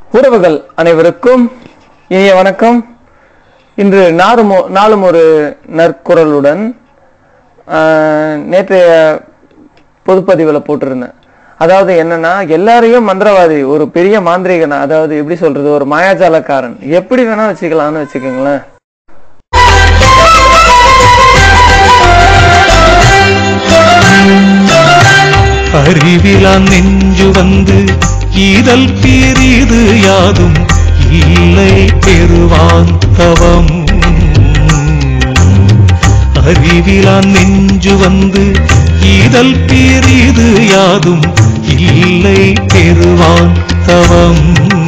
உறவுகள் அனைவருக்கும் இனிய வணக்கம் இன்று நாரும் ஒ- நாளும் ஒரு நற்குரலுடன் ஆஹ், நேற்றைய பொதுப்பதிவில் போட்டிருந்தேன் அதாவது என்னன்னா எல்லாரையும் மந்திரவாதி ஒரு பெரிய மாந்திரிகன் அதாவது எப்படி சொல்றது ஒரு மாயாஜாலக்காரன் எப்படி வேணா வச்சுக்கலாம்னு வச்சுக்கோங்களேன் அறிவிலான் நெஞ்சு வந்து ஈதல் பீரிது யாதும் இல்லை பெறுவான் தவம் அறிவிலான் நெஞ்சு வந்து ஈதல் பீரிது யாதும் இல்லை பெறுவான் தவம்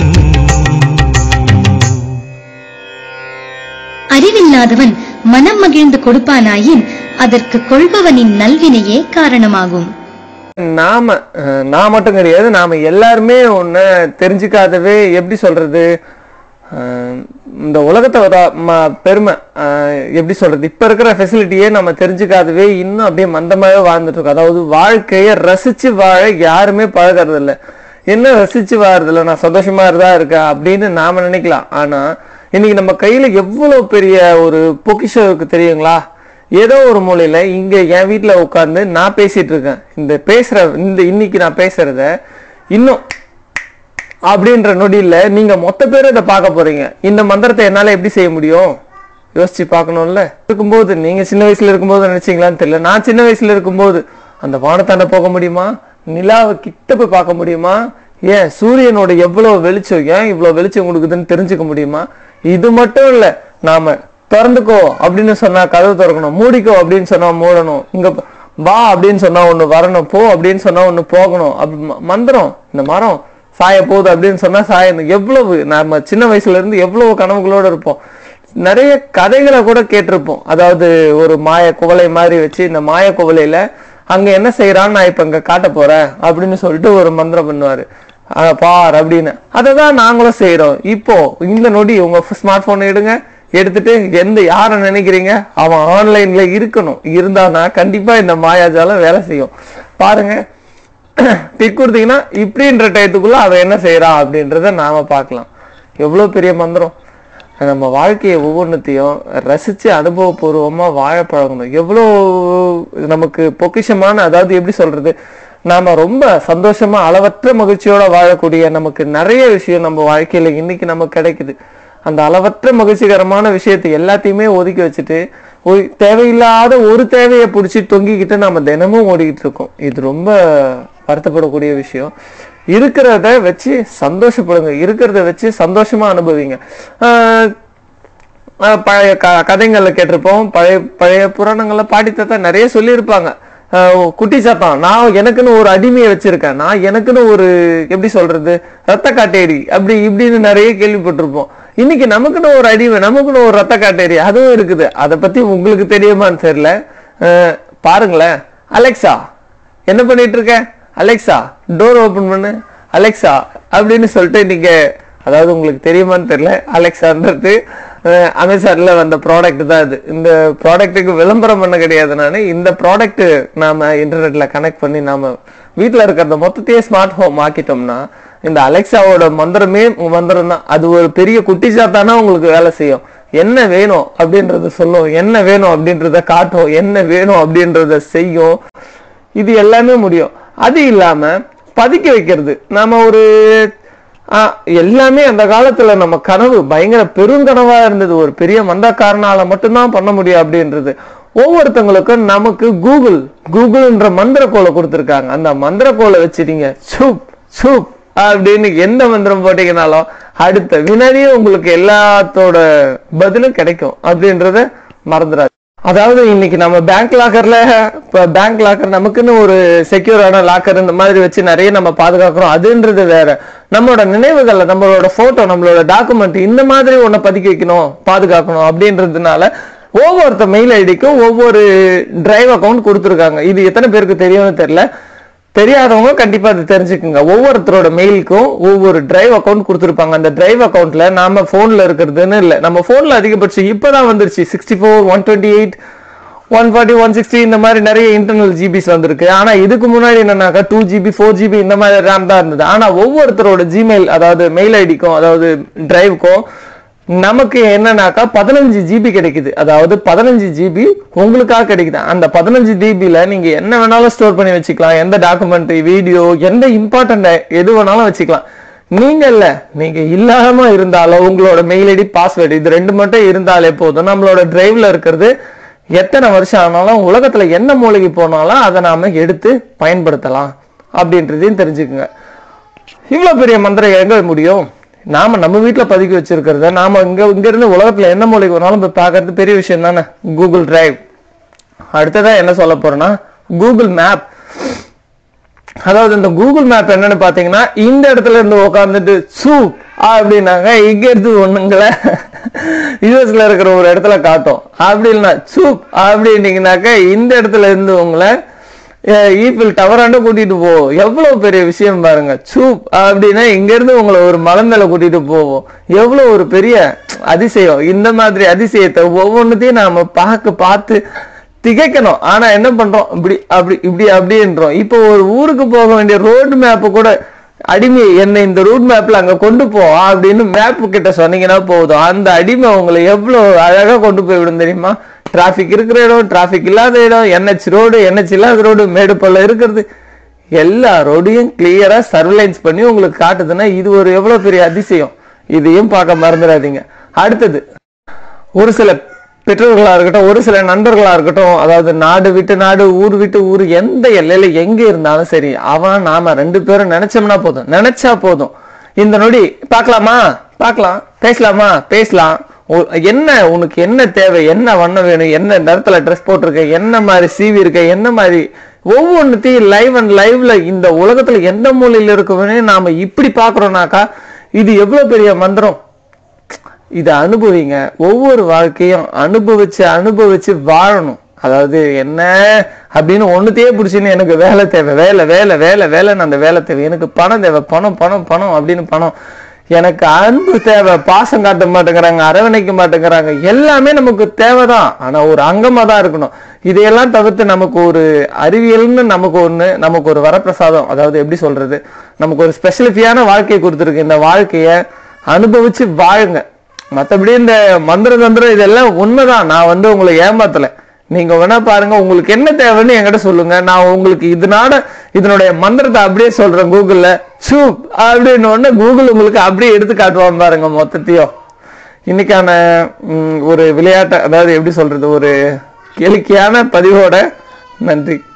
அறிவில்லாதவன் மனம் மகிழ்ந்து கொடுப்பானாயின் அதற்கு கொள்பவனின் நல்வினையே காரணமாகும் நாம அஹ், நான் மட்டும் கிடையாது நாம எல்லாருமே ஒன்ன தெரிஞ்சுக்காதவே எப்படி சொல்றது அஹ், இந்த உலகத்தோட ம- பெருமை அஹ், எப்படி சொல்றது இப்ப இருக்கிற ஃபெசிலிட்டியே நம்ம தெரிஞ்சுக்காதவே இன்னும் அப்படியே மந்தமாவே வாழ்ந்துட்டு இருக்கோம் அதாவது வாழ்க்கையை ரசிச்சு வாழ யாருமே பழகிறது இல்ல என்ன ரசிச்சு வாழறது இல்ல நான் சந்தோஷமா இருந்தா இருக்கேன் அப்படின்னு நாம நினைக்கலாம் ஆனா இன்னைக்கு நம்ம கையில எவ்வளவு பெரிய ஒரு பொக்கிஷம் இருக்கு தெரியுங்களா ஏதோ ஒரு மூலையில இங்க என் வீட்ல உட்கார்ந்து நான் பேசிட்டு இருக்கேன் இந்த பேசுற இந்த இன்னைக்கு நான் பேசுறத இன்னும் அப்படின்ற நொடியில நீங்க மொத்த பேரும் இதை பார்க்க போறீங்க இந்த மந்திரத்தை என்னால எப்படி செய்ய முடியும் யோசிச்சு பார்க்கணும்ல இருக்கும்போது நீங்க சின்ன வயசுல இருக்கும்போது நினைச்சீங்களான்னு தெரியல நான் சின்ன வயசுல இருக்கும்போது அந்த வானத்தாண்ட போக முடியுமா நிலாவை கிட்ட போய் பார்க்க முடியுமா ஏன் சூரியனோட எவ்வளவு வெளிச்சம் ஏன் இவ்வளவு வெளிச்சம் கொடுக்குதுன்னு தெரிஞ்சுக்க முடியுமா இது மட்டும் இல்ல நாம திறந்துக்கோ அப்படின்னு சொன்னா கதவு திறக்கணும் மூடிக்கோ அப்படின்னு சொன்னா மூடணும் இங்க ப- வா அப்படின்னு சொன்னா ஒண்ணு வரணும் போ அப்படின்னு சொன்னா ஒண்ணு போகணும் அப்படி ம- மந்திரம் இந்த மரம் சாய போகுது அப்படின்னு சொன்னா சாயணும் எவ்வளவு நம்ம சின்ன வயசுல இருந்து எவ்வளவு கனவுகளோட இருப்போம் நிறைய கதைகளை கூட கேட்டிருப்போம் அதாவது ஒரு மாய குவளை மாதிரி வச்சு இந்த மாய குவளையில அங்க என்ன செய்யறான்னு நான் இப்ப இங்க காட்ட போறேன் அப்படின்னு சொல்லிட்டு ஒரு மந்திரம் பண்ணுவாரு அஹ் பார் அப்படின்னு அதை தான் நாங்களும் செய்யறோம் இப்போ இந்த நொடி உங்க ஸ்மார்ட் போன் எடுங்க எடுத்துட்டு எந்த யாரை நினைக்கிறீங்க அவன் ஆன்லைன்ல இருக்கணும் இருந்தானா கண்டிப்பா இந்த மாயாஜாலம் வேலை செய்யும் பாருங்க டிக் கொடுத்தீங்கன்னா இப்படின்ற டயத்துக்குள்ள அவன் என்ன செய்யறான் அப்படின்றத நாம பார்க்கலாம் எவ்வளவு பெரிய மந்திரம் நம்ம வாழ்க்கையை ஒவ்வொன்றத்தையும் ரசிச்சு அனுபவபூர்வமா வாழ பழகணும் எவ்வளோ நமக்கு பொக்கிஷமான அதாவது எப்படி சொல்றது நாம ரொம்ப சந்தோஷமா அளவற்ற மகிழ்ச்சியோட வாழக்கூடிய நமக்கு நிறைய விஷயம் நம்ம வாழ்க்கையில இன்னைக்கு நமக்கு கிடைக்குது அந்த அளவற்ற மகிழ்ச்சிகரமான விஷயத்தை எல்லாத்தையுமே ஒதுக்கி வச்சுட்டு ஒரு தேவையில்லாத ஒரு தேவையை பிடிச்சி தொங்கிக்கிட்டு நம்ம தினமும் ஓடிக்கிட்டு இருக்கோம் இது ரொம்ப வருத்தப்படக்கூடிய விஷயம் இருக்கிறத வச்சு சந்தோஷப்படுங்க இருக்கிறத வச்சு சந்தோஷமா அனுபவிங்க ஆஹ் ஆஹ் பழைய க கதைங்கள்ல கேட்டிருப்போம் பழைய பழைய புராணங்கள்ல பாட்டி தாத்தா நிறைய சொல்லியிருப்பாங்க ஆஹ் குட்டி சாத்தான் நான் எனக்குன்னு ஒரு அடிமையை வச்சிருக்கேன் நான் எனக்குன்னு ஒரு எப்படி சொல்றது ரத்த காட்டேரி அப்படி இப்படின்னு நிறைய கேள்விப்பட்டிருப்போம் இன்னைக்கு நமக்குன்னு ஒரு அடிமை நமக்குன்னு ஒரு ரத்த காட்டேரி அதுவும் இருக்குது அதை பத்தி உங்களுக்கு தெரியுமான்னு தெரியல ஆஹ் பாருங்களேன் அலெக்சா என்ன பண்ணிட்டு இருக்க அலெக்சா டோர் ஓபன் பண்ணு அலெக்சா அப்படின்னு சொல்லிட்டு நீங்க அதாவது உங்களுக்கு தெரியுமான்னு தெரியல அலெக்சான்றது அஹ், அமேசான்ல வந்த ப்ராடக்ட் தான் இது இந்த ப்ராடக்ட்டுக்கு விளம்பரம் பண்ண கிடையாது நான் இந்த ப்ராடக்ட் நாம இன்டர்நெட்ல கனெக்ட் பண்ணி நாம வீட்ல இருக்கிறத மொத்தத்தையே ஸ்மார்ட் ஹோம் ஆக்கிட்டோம்னா இந்த அலெக்சாவோட மந்திரமே மந்திரம் தான் அது ஒரு பெரிய குட்டி சாத்தானா உங்களுக்கு வேலை செய்யும் என்ன வேணும் அப்படின்றத சொல்லும் என்ன வேணும் அப்படின்றத காட்டும் என்ன வேணும் அப்படின்றத செய்யும் இது எல்லாமே முடியும் அது இல்லாம பதுக்கி வைக்கிறது நாம ஒரு ஆ, எல்லாமே அந்த காலத்துல நம்ம கனவு பயங்கர பெருங்கனவா இருந்தது ஒரு பெரிய மந்தக்காரனால மட்டும்தான் பண்ண முடியும் அப்படின்றது ஒவ்வொருத்தங்களுக்கும் நமக்கு கூகுள் கூகுள்ன்ற மந்திரக்கோலை கொடுத்துருக்காங்க அந்த மந்திரக்கோலை வச்சுட்டீங்க சூப் சூப் அப்படின்னு எந்த மந்திரம் போட்டீங்கனாலும் அடுத்த வினாடியே உங்களுக்கு எல்லாத்தோட பதிலும் கிடைக்கும் அப்படின்றத மறந்துடாது அதாவது இன்னைக்கு நம்ம பேங்க் லாக்கர்ல இப்ப பேங்க் லாக்கர் நமக்குன்னு ஒரு செக்யூரான லாக்கர் இந்த மாதிரி வச்சு நிறைய நம்ம பாதுகாக்கிறோம் அதுன்றது வேற நம்மளோட நினைவுகள்ல நம்மளோட போட்டோ நம்மளோட டாக்குமெண்ட் இந்த மாதிரி ஒன்ன பதுக்கி வைக்கணும் பாதுகாக்கணும் அப்படின்றதுனால ஒவ்வொருத்த மெயில் ஐடிக்கும் ஒவ்வொரு டிரைவ் அக்கவுண்ட் கொடுத்துருக்காங்க இது எத்தனை பேருக்கு தெரியும்னு தெரியல தெரியாதவங்க கண்டிப்பா அது தெரிஞ்சுக்குங்க ஒவ்வொருத்தரோட மெயிலுக்கும் ஒவ்வொரு டிரைவ் அக்கவுண்ட் கொடுத்துருப்பாங்க அந்த டிரைவ் அக்கவுண்ட்ல நாம போன்ல இருக்கிறதுன்னு இல்ல நம்ம போன்ல அதிகபட்சம் இப்பதான் வந்துருச்சு sixty four one twenty eight one forty one sixty இந்த மாதிரி நிறைய இன்டர்னல் ஜிபிஸ் வந்திருக்கு ஆனா இதுக்கு முன்னாடி என்னன்னாக்கா டூ ஜிபி ஃபோர் ஜிபி இந்த மாதிரி ரேம் தான் இருந்தது ஆனா ஒவ்வொருத்தரோட ஜிமெயில் அதாவது மெயில் ஐடிக்கும் அதாவது டிரைவுக்கும் நமக்கு என்னன்னாக்கா பதினஞ்சு ஜிபி கிடைக்குது அதாவது பதினஞ்சு ஜிபி உங்களுக்காக கிடைக்குது அந்த பதினஞ்சு ஜிபில நீங்க என்ன வேணாலும் ஸ்டோர் பண்ணி வச்சுக்கலாம் எந்த டாக்குமெண்ட் வீடியோ எந்த இம்பார்ட்டன்ட் எது வேணாலும் வச்சுக்கலாம் நீங்க இல்ல நீங்க இல்லாம இருந்தாலும் உங்களோட மெயில் ஐடி பாஸ்வேர்டு இது ரெண்டு மட்டும் இருந்தாலே போதும் நம்மளோட டிரைவ்ல இருக்கிறது எத்தனை வருஷம் ஆனாலும் உலகத்துல என்ன மூலைக்கு போனாலும் அதை நாம எடுத்து பயன்படுத்தலாம் அப்படின்றதையும் தெரிஞ்சுக்குங்க இவ்வளவு பெரிய மந்திரம் எங்க முடியும் நாம நம்ம வீட்ல பதுக்கி வச்சிருக்கிறத நாம இங்க இங்க இருந்து உலகத்துல என்ன மூலைக்கு வேணாலும் போய் பார்க்கறது பெரிய விஷயம் தானே கூகுள் டிரைவ் அடுத்ததா என்ன சொல்ல போறேன்னா கூகுள் மேப் அதாவது இந்த கூகுள் மேப் என்னன்னு பாத்தீங்கன்னா இந்த இடத்துல இருந்து உட்காந்துட்டு சூ அப்படின்னாங்க இங்க இருந்து ஒண்ணுங்கள யூஎஸ்ல இருக்கிற ஒரு இடத்துல காட்டும் அப்படி இல்லைன்னா சூப் அப்படின்னீங்கனாக்க இந்த இடத்துல இருந்து உங்களை ஈஃபில் டவராண்ட கூட்டிட்டு போவோம் எவ்வளவு பெரிய விஷயம் பாருங்க சூப் அப்படின்னா இங்க இருந்து உங்களை ஒரு மலை மேல கூட்டிட்டு போவோம் எவ்வளவு ஒரு பெரிய அதிசயம் இந்த மாதிரி அதிசயத்தை ஒவ்வொன்றுத்தையும் நாம பார்க்க பார்த்து திகைக்கணும் ஆனா என்ன பண்றோம் இப்படி அப்படி இப்படி அப்படின்றோம் இப்போ ஒரு ஊருக்கு போக வேண்டிய ரோடு மேப் கூட அடிமை என்னை இந்த ரூட் மேப்ல அங்க கொண்டு போ அப்படின்னு மேப் கிட்ட சொன்னீங்கன்னா போதும் அந்த அடிமை உங்களை எவ்வளவு அழகா கொண்டு போய் விடும் தெரியுமா டிராபிக் இருக்கிற இடம் டிராபிக் இல்லாத இடம் என்ஹெச் ரோடு என்ஹெச் இல்லாத ரோடு மேடு பள்ளம் இருக்கிறது எல்லா ரோடையும் கிளியரா சர்வலைன்ஸ் பண்ணி உங்களுக்கு காட்டுதுன்னா இது ஒரு எவ்வளவு பெரிய அதிசயம் இதையும் பார்க்க மறந்துடாதீங்க அடுத்தது ஒரு சில பெற்றோர்களா இருக்கட்டும் ஒரு சில நண்பர்களா இருக்கட்டும் அதாவது நாடு விட்டு நாடு ஊர் விட்டு ஊர் எந்த எல்லையில எங்க இருந்தாலும் சரி அவன் நாம ரெண்டு பேரும் நினைச்சோம்னா போதும் நினைச்சா போதும் இந்த நொடி பார்க்கலாமா பார்க்கலாம் பேசலாமா பேசலாம் உ- என்ன உனக்கு என்ன தேவை என்ன வண்ணம் வேணும் என்ன நிறத்துல ட்ரெஸ் போட்டிருக்க என்ன மாதிரி சீவி இருக்க என்ன மாதிரி ஒவ்வொன்றுத்தையும் லைவ் அண்ட் லைவ்ல இந்த உலகத்துல எந்த மூலையில இருக்கவனே நாம இப்படி பாக்குறோம்னாக்கா இது எவ்வளவு பெரிய மந்திரம் இதை அனுபவிங்க ஒவ்வொரு வாழ்க்கையும் அனுபவிச்சு அனுபவிச்சு வாழணும் அதாவது என்ன அப்படின்னு ஒண்ணுத்தையே பிடிச்சின்னு எனக்கு வேலை தேவை வேலை வேலை வேலை வேலைன்னு அந்த வேலை தேவை எனக்கு பணம் தேவை பணம் பணம் பணம் அப்படின்னு பணம் எனக்கு அன்பு தேவை பாசம் காட்ட மாட்டேங்கிறாங்க அரவணைக்க மாட்டேங்கிறாங்க எல்லாமே நமக்கு தேவைதான் ஆனா ஒரு அங்கமா தான் இருக்கணும் இதையெல்லாம் தவிர்த்து நமக்கு ஒரு அறிவியல்னு நமக்கு ஒண்ணு நமக்கு ஒரு வரப்பிரசாதம் அதாவது எப்படி சொல்றது நமக்கு ஒரு ஸ்பெஷலிட்டியான வாழ்க்கையை கொடுத்துருக்கு இந்த வாழ்க்கைய அனுபவிச்சு வாழுங்க மத்தபடி இந்த மந்திர தந்திரம் இதெல்லாம் உண்மைதான் நான் வந்து உங்களை ஏமாத்தல நீங்க வேணா பாருங்க உங்களுக்கு என்ன தேவைன்னு என்கிட்ட சொல்லுங்க நான் உங்களுக்கு இதனால இதனுடைய மந்திரத்தை அப்படியே சொல்றேன் கூகுள்ல சூப் அப்படின்னு உடனே கூகுள் உங்களுக்கு அப்படியே எடுத்து காட்டுவான் பாருங்க மொத்தத்தையும் இன்னைக்கான ம், ஒரு விளையாட்டு அதாவது எப்படி சொல்றது ஒரு கேளிக்கையான பதிவோட நன்றி